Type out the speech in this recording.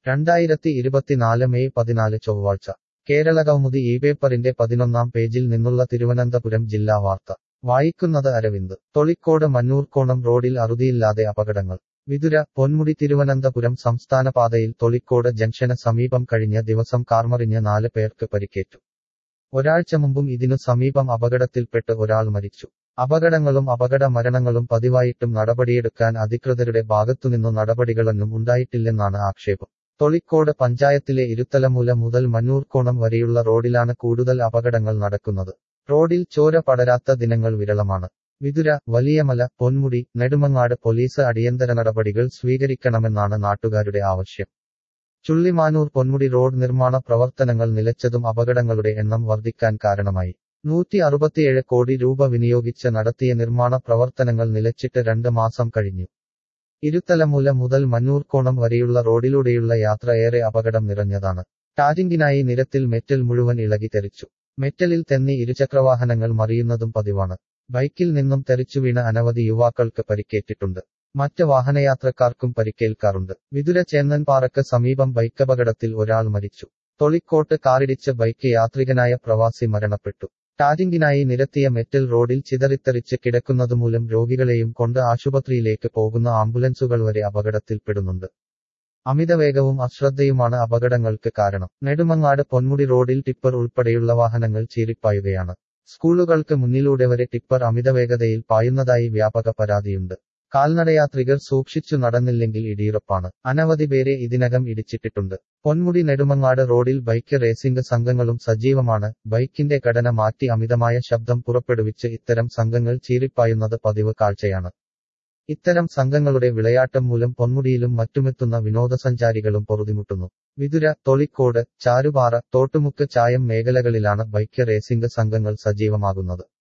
രണ്ടായിരത്തി ഇരുപത്തിനാല് മെയ് പതിനാല് ചൊവ്വാഴ്ച കേരള കൗമുദി ഈ പേപ്പറിന്റെ പതിനൊന്നാം പേജിൽ നിന്നുള്ള തിരുവനന്തപുരം ജില്ലാ വാർത്ത വായിക്കുന്നത് അരവിന്ദ് തൊളിക്കോട് മന്നൂർക്കോണം റോഡിൽ അറുതിയില്ലാതെ അപകടങ്ങൾ വിതുര പൊന്മുടി തിരുവനന്തപുരം സംസ്ഥാന പാതയിൽ തൊളിക്കോട് ജംഗ്ഷന് സമീപം കഴിഞ്ഞ ദിവസം കാർമറിഞ്ഞ് നാല് പേർക്ക് പരിക്കേറ്റു ഒരാഴ്ച മുമ്പും ഇതിനു സമീപം അപകടത്തിൽപ്പെട്ട് ഒരാൾ മരിച്ചു അപകടങ്ങളും അപകട മരണങ്ങളും പതിവായിട്ടും നടപടിയെടുക്കാൻ അധികൃതരുടെ ഭാഗത്തുനിന്നു നടപടികളൊന്നും ഉണ്ടായിട്ടില്ലെന്നാണ് ആക്ഷേപം തൊളിക്കോട് പഞ്ചായത്തിലെ ഇരുത്തലമൂല മുതൽ മന്നൂർക്കോണം വരെയുള്ള റോഡിലാണ് കൂടുതൽ അപകടങ്ങൾ നടക്കുന്നത് റോഡിൽ ചോര പടരാത്ത ദിനങ്ങൾ വിരളമാണ് വിതുര വലിയമല പൊന്മുടി നെടുമങ്ങാട് പോലീസ് അടിയന്തര നടപടികൾ സ്വീകരിക്കണമെന്നാണ് നാട്ടുകാരുടെ ആവശ്യം ചുള്ളിമാനൂർ പൊന്മുടി റോഡ് നിർമ്മാണ പ്രവർത്തനങ്ങൾ നിലച്ചതും അപകടങ്ങളുടെ എണ്ണം വർദ്ധിക്കാൻ കാരണമായി നൂറ്റി അറുപത്തിയേഴ് കോടി രൂപ വിനിയോഗിച്ച് നടത്തിയ നിർമ്മാണ പ്രവർത്തനങ്ങൾ നിലച്ചിട്ട് രണ്ട് മാസം കഴിഞ്ഞു ഇരുത്തലമൂല മുതൽ മന്നൂർക്കോണം വരെയുള്ള റോഡിലൂടെയുള്ള യാത്ര ഏറെ അപകടം നിറഞ്ഞതാണ് ടാരിങ്കിനായി നിരത്തിൽ മെറ്റൽ മുഴുവൻ ഇളകി തെറിച്ചു മെറ്റലിൽ തെന്നി ഇരുചക്രവാഹനങ്ങൾ മറിയുന്നതും പതിവാണ് ബൈക്കിൽ നിന്നും തെറിച്ചു വീണ അനവധി യുവാക്കൾക്ക് പരിക്കേറ്റിട്ടുണ്ട് മറ്റ് വാഹനയാത്രക്കാർക്കും പരിക്കേൽക്കാറുണ്ട് വിതുര ചേന്നൻപാറക്ക് സമീപം ബൈക്കപകടത്തിൽ ഒരാൾ മരിച്ചു തൊളിക്കോട്ട് കാറിടിച്ച് ബൈക്ക് യാത്രികനായ പ്രവാസി മരണപ്പെട്ടു ടാരിങ്കിനായി നിരത്തിയ മെറ്റൽ റോഡിൽ ചിതറിത്തെറിച്ച് കിടക്കുന്നതുമൂലം രോഗികളെയും കൊണ്ട് ആശുപത്രിയിലേക്ക് പോകുന്ന ആംബുലൻസുകൾ വരെ അപകടത്തിൽപ്പെടുന്നുണ്ട് അമിതവേഗവും അശ്രദ്ധയുമാണ് അപകടങ്ങൾക്ക് കാരണം നെടുമങ്ങാട് പൊന്മുടി റോഡിൽ ടിപ്പർ ഉൾപ്പെടെയുള്ള വാഹനങ്ങൾ ചീറിപ്പായുകയാണ് സ്കൂളുകൾക്ക് മുന്നിലൂടെ വരെ ടിപ്പർ അമിതവേഗതയിൽ പായുന്നതായി വ്യാപക പരാതിയുണ്ട് കാൽനടയാത്രികർ സൂക്ഷിച്ചു നടന്നില്ലെങ്കിൽ ഇടിയുറപ്പാണ് അനവധി പേരെ ഇതിനകം ഇടിച്ചിട്ടിട്ടുണ്ട് പൊന്മുടി നെടുമങ്ങാട് റോഡിൽ ബൈക്ക് റേസിംഗ് സംഘങ്ങളും സജീവമാണ് ബൈക്കിന്റെ ഘടന മാറ്റി അമിതമായ ശബ്ദം പുറപ്പെടുവിച്ച് ഇത്തരം സംഘങ്ങൾ ചീറിപ്പായുന്നത് പതിവ് കാഴ്ചയാണ് ഇത്തരം സംഘങ്ങളുടെ വിളയാട്ടം മൂലം പൊന്മുടിയിലും മറ്റുമെത്തുന്ന വിനോദസഞ്ചാരികളും പൊറുതിമുട്ടുന്നു വിതുര തൊളിക്കോട് ചാരുപാറ തോട്ടുമുക്ക് ചായം മേഖലകളിലാണ് ബൈക്ക് റേസിംഗ് സംഘങ്ങൾ സജീവമാകുന്നത്